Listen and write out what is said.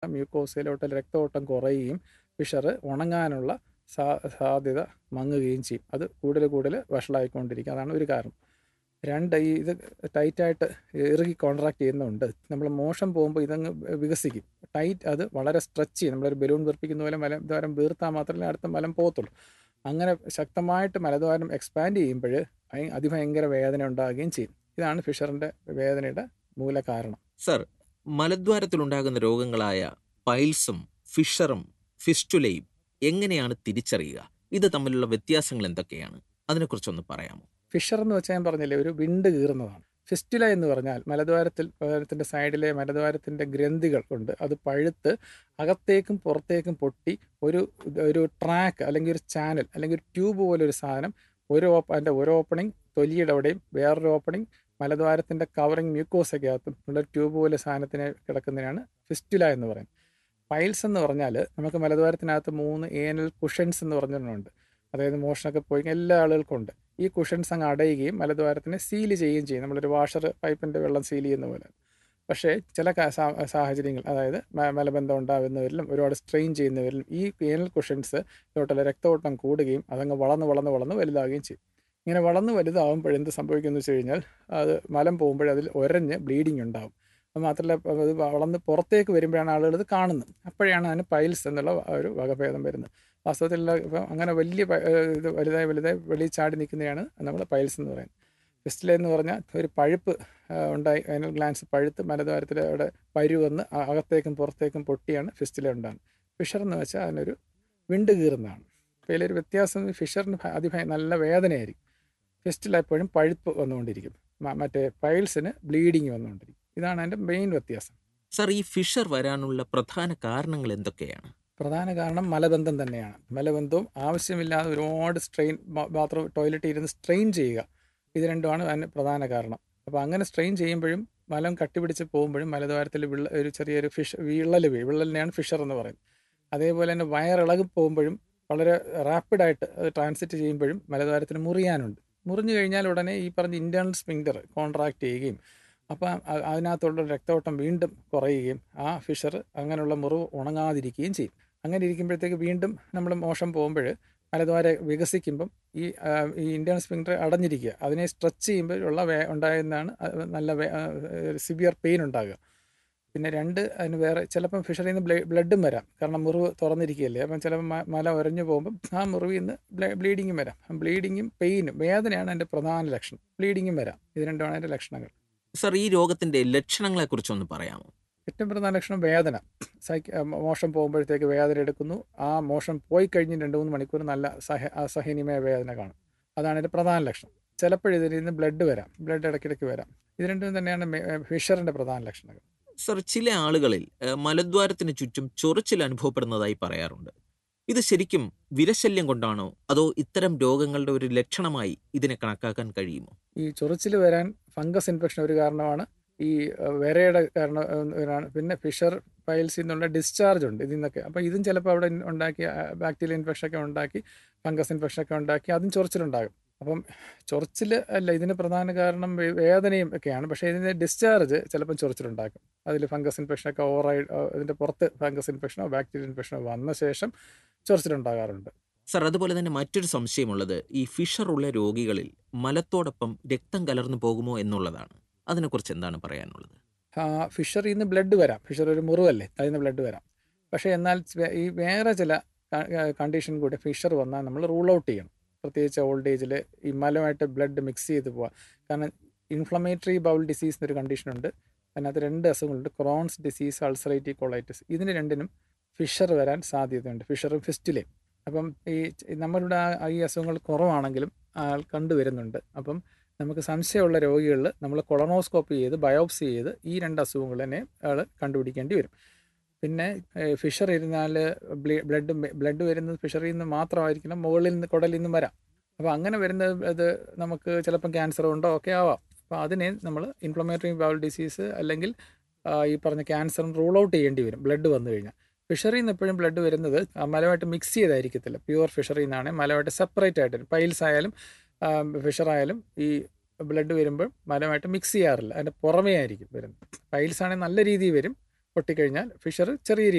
മ്യൂക്കോസയിലോട്ട് രക്തഓട്ടം കുറയുകയും ഫിഷർ ഉണങ്ങാനുള്ള സാ സാധ്യത മങ്ങുകയും ചെയ്യും അത് കൂടുതൽ കൂടുതൽ വഷളായിക്കൊണ്ടിരിക്കും അതാണ് ഒരു കാരണം രണ്ട് ഈ ഇത് ടൈറ്റായിട്ട് ഇറുകി കോൺട്രാക്ട് ചെയ്യുന്നുണ്ട് നമ്മൾ മോശം പോകുമ്പോൾ ഇതങ്ങ് വികസിക്കും ടൈറ്റ് അത് വളരെ സ്ട്രെച്ച് ചെയ്യും നമ്മളൊരു ബലൂൺ വീർപ്പിക്കുന്ന പോലെ മലദ്വാരം വീർത്താൽ മാത്രമേ അടുത്ത മലം പോകത്തുള്ളൂ അങ്ങനെ ശക്തമായിട്ട് മലദ്വാരം എക്സ്പാൻഡ് ചെയ്യുമ്പോൾ അതിഭയങ്കര വേദന ഉണ്ടാകുകയും ചെയ്യും ഇതാണ് ഫിഷറിൻ്റെ വേദനയുടെ മൂല കാരണം സർ മലദ്വാരത്തിലുണ്ടാകുന്ന രോഗങ്ങളായ പൈൽസും ഫിഷറും ഫിസ്റ്റുലയും എങ്ങനെയാണ് തിരിച്ചറിയുക ഇത് തമ്മിലുള്ള വ്യത്യാസങ്ങൾ എന്തൊക്കെയാണ് അതിനെക്കുറിച്ചൊന്ന് പറയാമോ ഫിഷർ എന്ന് വെച്ചാൽ ഞാൻ പറഞ്ഞില്ലേ ഒരു വിണ്ട് കീറുന്നതാണ് ഫിസ്റ്റുല എന്ന് പറഞ്ഞാൽ മലദ്വാരത്തിൽ ദ്വാരത്തിൻ്റെ സൈഡിലെ മലദ്വാരത്തിൻ്റെ ഗ്രന്ഥികൾ ഉണ്ട് അത് പഴുത്ത് അകത്തേക്കും പുറത്തേക്കും പൊട്ടി ഒരു ഒരു ട്രാക്ക് അല്ലെങ്കിൽ ഒരു ചാനൽ അല്ലെങ്കിൽ ഒരു ട്യൂബ് പോലെ ഒരു സാധനം ഒരു ഓപ്പ അതിൻ്റെ ഒരു ഓപ്പണിംഗ് തൊലിയുടെ അവിടെയും വേറൊരു ഓപ്പണിംഗ് മലദ്വാരത്തിൻ്റെ കവറിങ് മ്യൂക്കോസൊക്കെയകത്തും ഉള്ള ട്യൂബ് പോലെ സാധനത്തിന് കിടക്കുന്നതിനാണ് ഫിസ്റ്റുല എന്ന് പറയുന്നത് പൈൽസ് എന്ന് പറഞ്ഞാൽ നമുക്ക് മലദ്വാരത്തിനകത്ത് മൂന്ന് ഏനൽ കുഷൻസ് എന്ന് പറഞ്ഞിട്ടുണ്ട് അതായത് മോഷണമൊക്കെ പോയി എല്ലാ ആളുകൾക്കും ഉണ്ട് ഈ കുഷൻസ് അങ്ങ് അടയുകയും മലദ്വാരത്തിനെ സീൽ ചെയ്യുകയും ചെയ്യും നമ്മളൊരു വാഷർ പൈപ്പിൻ്റെ വെള്ളം സീൽ ചെയ്യുന്ന പോലെ പക്ഷേ ചില സാഹചര്യങ്ങൾ അതായത് മലബന്ധം ഉണ്ടാകുന്നവരിലും ഒരുപാട് സ്ട്രെയിൻ ചെയ്യുന്നവരിലും ഈ ഏനൽ കുഷൻസ് ഇതോട്ടുള്ള രക്തഓട്ടം കൂടുകയും അതങ്ങ് വളർന്ന് വളർന്ന് വളർന്ന് വലുതാവുകയും ചെയ്യും ഇങ്ങനെ വളർന്ന് വലുതാവുമ്പോൾ എന്ത് സംഭവിക്കുമെന്ന് വെച്ച് കഴിഞ്ഞാൽ അത് മലം പോകുമ്പോൾ അതിൽ ഒരഞ്ഞ് ബ്ലീഡിങ് ഉണ്ടാകും അത് മാത്രമല്ല അത് വളർന്ന് പുറത്തേക്ക് വരുമ്പോഴാണ് ആളുകൾ ഇത് കാണുന്നത് അപ്പോഴാണ് അതിന് പൈൽസ് എന്നുള്ള ഒരു വകഭേദം വരുന്നത് വാസ്തവത്തിൽ ഇപ്പം അങ്ങനെ വലിയ ഇത് വലുതായി വലുതായി വെളിയിൽ ചാടി നിൽക്കുന്നതാണ് നമ്മൾ പൈൽസ് എന്ന് പറയുന്നത് ഫിസ്റ്റില എന്ന് പറഞ്ഞാൽ ഒരു പഴുപ്പ് ഉണ്ടായി അതിനൽ ഗ്ലാൻസ് പഴുത്ത് മലദ്വാരത്തിൽ അവിടെ പരു വന്ന് അകത്തേക്കും പുറത്തേക്കും പൊട്ടിയാണ് ഫിസ്റ്റില ഉണ്ടാകുന്നത് ഫിഷർ എന്ന് വെച്ചാൽ അതിനൊരു വിണ്ട് കീറുന്നതാണ് അപ്പോൾ ഇതിലൊരു വ്യത്യാസം ഫിഷറിന് അതിഭയ നല്ല വേദനയായിരിക്കും ഫിസ്റ്റില എപ്പോഴും പഴുപ്പ് വന്നുകൊണ്ടിരിക്കും മറ്റേ പൈൽസിന് ബ്ലീഡിങ് വന്നുകൊണ്ടിരിക്കും ഇതാണ് അതിൻ്റെ മെയിൻ വ്യത്യാസം സർ ഈ ഫിഷർ വരാനുള്ള പ്രധാന കാരണങ്ങൾ എന്തൊക്കെയാണ് പ്രധാന കാരണം മലബന്ധം തന്നെയാണ് മലബന്ധവും ആവശ്യമില്ലാതെ ഒരുപാട് സ്ട്രെയിൻ ബാത്റൂം ടോയ്ലറ്റിൽ ഇരുന്ന് സ്ട്രെയിൻ ചെയ്യുക ഇത് രണ്ടുമാണ് അതിന് പ്രധാന കാരണം അപ്പോൾ അങ്ങനെ സ്ട്രെയിൻ ചെയ്യുമ്പോഴും മലം കട്ടിപിടിച്ച് പോകുമ്പോഴും മലദ്വാരത്തിൽ വിള്ള ഒരു ചെറിയൊരു ഫിഷ് വിള്ളൽ വീഴും വിള്ളലിനെയാണ് ഫിഷർ എന്ന് പറയുന്നത് അതേപോലെ തന്നെ വയറിളകി പോകുമ്പോഴും വളരെ റാപ്പിഡായിട്ട് അത് ട്രാൻസിറ്റ് ചെയ്യുമ്പോഴും മലദ്വാരത്തിന് മുറിയാനുണ്ട് മുറിഞ്ഞു കഴിഞ്ഞാൽ ഉടനെ ഈ പറഞ്ഞ ഇൻറ്റേർണൽ സ്പിങ്ഡർ കോൺട്രാക്ട് ചെയ്യുകയും അപ്പം അതിനകത്തുള്ള രക്തോട്ടം വീണ്ടും കുറയുകയും ആ ഫിഷർ അങ്ങനെയുള്ള മുറിവ് ഉണങ്ങാതിരിക്കുകയും ചെയ്യും അങ്ങനെ ഇരിക്കുമ്പോഴത്തേക്ക് വീണ്ടും നമ്മൾ മോശം പോകുമ്പോൾ മലദ്വാര വികസിക്കുമ്പം ഈ ഈ ഇൻറ്റേർണൽ സ്പിങ്ഡർ അടഞ്ഞിരിക്കുക അതിനെ സ്ട്രെച്ച് ചെയ്യുമ്പോഴുള്ള വേ ഉണ്ടാകുന്നതാണ് നല്ല സിവിയർ പെയിൻ ഉണ്ടാകുക പിന്നെ രണ്ട് അതിന് വേറെ ചിലപ്പം ഫിഷറിൽ നിന്ന് ബ്ലഡും വരാം കാരണം മുറിവ് തുറന്നിരിക്കുകയല്ലേ അപ്പം ചിലപ്പോൾ മല ഉരഞ്ഞു പോകുമ്പം ആ മുറിവിൽ നിന്ന് ബ്ലീഡിങ്ങും വരാം ബ്ലീഡിങ്ങും പെയിനും വേദനയാണ് അതിൻ്റെ പ്രധാന ലക്ഷണം ബ്ലീഡിങ്ങും വരാം ഇത് രണ്ടുമാണ് അതിൻ്റെ ലക്ഷണങ്ങൾ സർ ഈ രോഗത്തിന്റെ ലക്ഷണങ്ങളെക്കുറിച്ചൊന്ന് പറയാമോ ഏറ്റവും പ്രധാന ലക്ഷണം വേദന സൈക്ക് മോശം പോകുമ്പോഴത്തേക്ക് വേദന എടുക്കുന്നു ആ മോശം പോയി കഴിഞ്ഞ് രണ്ട് മൂന്ന് മണിക്കൂർ നല്ല സഹ അസഹനീയമായ വേദന കാണും അതാണ് ഇതിൻ്റെ പ്രധാന ലക്ഷണം ചിലപ്പോൾ ഇതിൽ നിന്ന് ബ്ലഡ് വരാം ബ്ലഡ് ഇടയ്ക്കിടയ്ക്ക് വരാം ഇത് രണ്ടും തന്നെയാണ് ഫിഷറിൻ്റെ പ്രധാന ലക്ഷണങ്ങൾ സർ ചില ആളുകളിൽ മലദ്വാരത്തിന് ചുറ്റും ചൊറിച്ചിൽ അനുഭവപ്പെടുന്നതായി പറയാറുണ്ട് ഇത് ശരിക്കും വിരശല്യം കൊണ്ടാണോ അതോ ഇത്തരം രോഗങ്ങളുടെ ഒരു ലക്ഷണമായി ഇതിനെ കണക്കാക്കാൻ കഴിയുമോ ഈ ചൊറിച്ചിൽ വരാൻ ഫംഗസ് ഇൻഫെക്ഷൻ ഒരു കാരണമാണ് ഈ വിരയുടെ കാരണം പിന്നെ ഫിഷർ പൈൽസിൽ നിന്നുള്ള ഡിസ്ചാർജ് ഉണ്ട് ഇതിൽ നിന്നൊക്കെ അപ്പോൾ ഇതും ചിലപ്പോൾ അവിടെ ഉണ്ടാക്കി ബാക്ടീരിയൽ ഇൻഫെക്ഷൻ ഒക്കെ ഉണ്ടാക്കി ഫംഗസ് ഇൻഫെക്ഷൻ ഒക്കെ ഉണ്ടാക്കി അതും ചൊറിച്ചിലുണ്ടാകും അപ്പം ചൊറിച്ചിൽ അല്ല ഇതിന് പ്രധാന കാരണം വേദനയും ഒക്കെയാണ് പക്ഷേ ഇതിൻ്റെ ഡിസ്ചാർജ് ചിലപ്പം ചൊറിച്ചിലുണ്ടാക്കും അതിൽ ഫംഗസ് ഇൻഫെക്ഷൻ ഒക്കെ ഓവറായി ഇതിൻ്റെ പുറത്ത് ഫംഗസ് ഇൻഫെക്ഷനോ ബാക്ടീരിയൽ ഇൻഫെക്ഷനോ വന്ന ശേഷം ചൊറിച്ചിലുണ്ടാകാറുണ്ട് സർ അതുപോലെ തന്നെ മറ്റൊരു സംശയമുള്ളത് ഈ ഫിഷർ ഉള്ള രോഗികളിൽ മലത്തോടൊപ്പം രക്തം കലർന്നു പോകുമോ എന്നുള്ളതാണ് അതിനെക്കുറിച്ച് എന്താണ് പറയാനുള്ളത് ഫിഷറിൽ നിന്ന് ബ്ലഡ് വരാം ഫിഷർ ഒരു മുറിവല്ലേ അതിൽ നിന്ന് ബ്ലഡ് വരാം പക്ഷേ എന്നാൽ ഈ വേറെ ചില കണ്ടീഷൻ കൂടി ഫിഷർ വന്നാൽ നമ്മൾ റൂൾ ഔട്ട് ചെയ്യണം പ്രത്യേകിച്ച് ഓൾഡ് ഏജിൽ ഈ മലമായിട്ട് ബ്ലഡ് മിക്സ് ചെയ്ത് പോവാം കാരണം ഇൻഫ്ലമേറ്ററി ബൗൾ ഡിസീസ് എന്നൊരു കണ്ടീഷനുണ്ട് അതിനകത്ത് രണ്ട് അസുഖങ്ങളുണ്ട് ക്രോൺസ് ഡിസീസ് അൾസറേറ്റീവ് കൊളൈറ്റിസ് ഇതിന് രണ്ടിനും ഫിഷർ വരാൻ സാധ്യതയുണ്ട് ഫിഷറും ഫിസ്റ്റിലയും അപ്പം ഈ നമ്മളുടെ ഈ അസുഖങ്ങൾ കുറവാണെങ്കിലും ആൾ കണ്ടുവരുന്നുണ്ട് അപ്പം നമുക്ക് സംശയമുള്ള രോഗികളിൽ നമ്മൾ കൊളനോസ്കോപ്പി ചെയ്ത് ബയോപ്സി ചെയ്ത് ഈ രണ്ട് അസുഖങ്ങൾ തന്നെ ആൾ കണ്ടുപിടിക്കേണ്ടി വരും പിന്നെ ഫിഷർ ഇരുന്നാൽ ബ്ലഡ് ബ്ലഡ് വരുന്നത് ഫിഷറിൽ നിന്ന് മാത്രമായിരിക്കില്ല മുകളിൽ നിന്ന് കുടലിൽ നിന്നും വരാം അപ്പോൾ അങ്ങനെ വരുന്നത് അത് നമുക്ക് ചിലപ്പം ക്യാൻസർ ഉണ്ടോ ഒക്കെ ആവാം അപ്പോൾ അതിനെ നമ്മൾ ഇൻഫ്ലമേറ്ററി ബൗൾ ഡിസീസ് അല്ലെങ്കിൽ ഈ പറഞ്ഞ ക്യാൻസറും റൂൾ ഔട്ട് ചെയ്യേണ്ടി വരും ബ്ലഡ് വന്നു കഴിഞ്ഞാൽ ഫിഷറിൽ നിന്ന് എപ്പോഴും ബ്ലഡ് വരുന്നത് മലമായിട്ട് മിക്സ് ചെയ്തായിരിക്കത്തില്ല പ്യുവർ ഫിഷറിൽ നിന്നാണ് മലമായിട്ട് സെപ്പറേറ്റ് ആയിട്ട് പൈൽസ് ആയാലും ഫിഷറായാലും ഈ ബ്ലഡ് വരുമ്പോൾ മലമായിട്ട് മിക്സ് ചെയ്യാറില്ല അതിൻ്റെ പുറമേ ആയിരിക്കും വരുന്നത് പൈൽസ് ആണെങ്കിൽ നല്ല രീതിയിൽ വരും പൊട്ടിക്കഴിഞ്ഞാൽ ഫിഷർ ചെറിയ